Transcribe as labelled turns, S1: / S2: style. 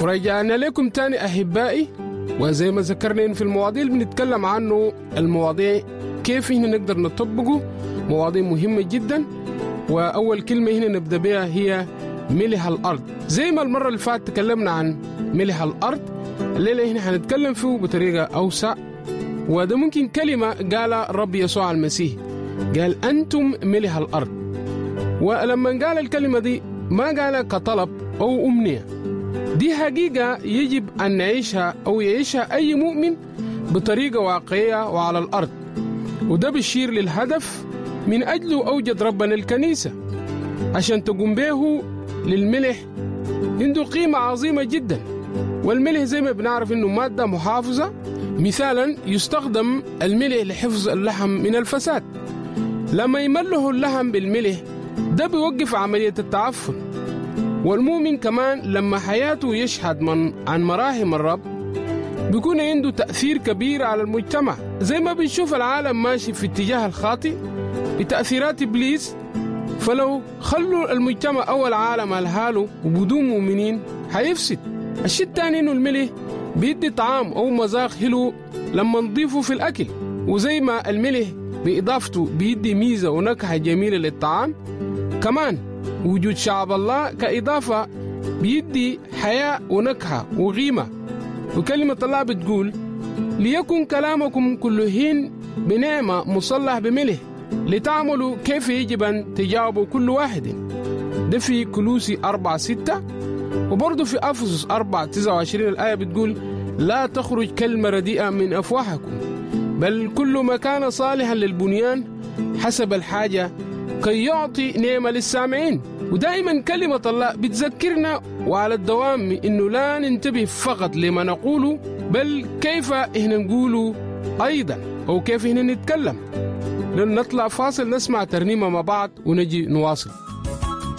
S1: ورجعنا لكم تاني أحبائي وزي ما ذكرنا في المواضيع اللي بنتكلم عنه المواضيع كيف هنا نقدر نطبقه مواضيع مهمة جدا وأول كلمة هنا نبدأ بها هي ملح الأرض زي ما المرة اللي فاتت تكلمنا عن ملح الأرض الليلة هنا هنتكلم فيه بطريقة أوسع وده ممكن كلمة قال رب يسوع المسيح قال أنتم ملح الأرض ولما قال الكلمة دي ما قال كطلب أو أمنية دي حقيقة يجب أن نعيشها أو يعيشها أي مؤمن بطريقة واقعية وعلى الأرض وده بيشير للهدف من أجله أوجد ربنا الكنيسة عشان تقوم به للملح عنده قيمة عظيمة جدا والملح زي ما بنعرف انه مادة محافظة مثالا يستخدم الملح لحفظ اللحم من الفساد لما يمله اللحم بالملح ده بيوقف عملية التعفن والمؤمن كمان لما حياته يشهد من عن مراحم الرب بيكون عنده تأثير كبير على المجتمع زي ما بنشوف العالم ماشي في اتجاه الخاطئ بتأثيرات إبليس فلو خلوا المجتمع أو العالم على حاله وبدون مؤمنين حيفسد الشيء الثاني إنه الملح بيدي طعام أو مذاق حلو لما نضيفه في الأكل وزي ما الملح بإضافته بيدي ميزة ونكهة جميلة للطعام كمان وجود شعب الله كإضافة بيدي حياة ونكهة وغيمة وكلمة الله بتقول ليكن كلامكم كل حين بنعمة مصلح بملح لتعملوا كيف يجب أن تجاوبوا كل واحد ده في كلوسي أربعة ستة وبرضه في أفسس أربعة تسعة وعشرين الآية بتقول لا تخرج كلمة رديئة من أفواهكم بل كل ما كان صالحا للبنيان حسب الحاجة كي يعطي نعمة للسامعين ودائما كلمة الله بتذكرنا وعلى الدوام إنه لا ننتبه فقط لما نقوله بل كيف إحنا نقوله أيضا أو كيف إحنا نتكلم لن نطلع فاصل نسمع ترنيمة مع بعض ونجي نواصل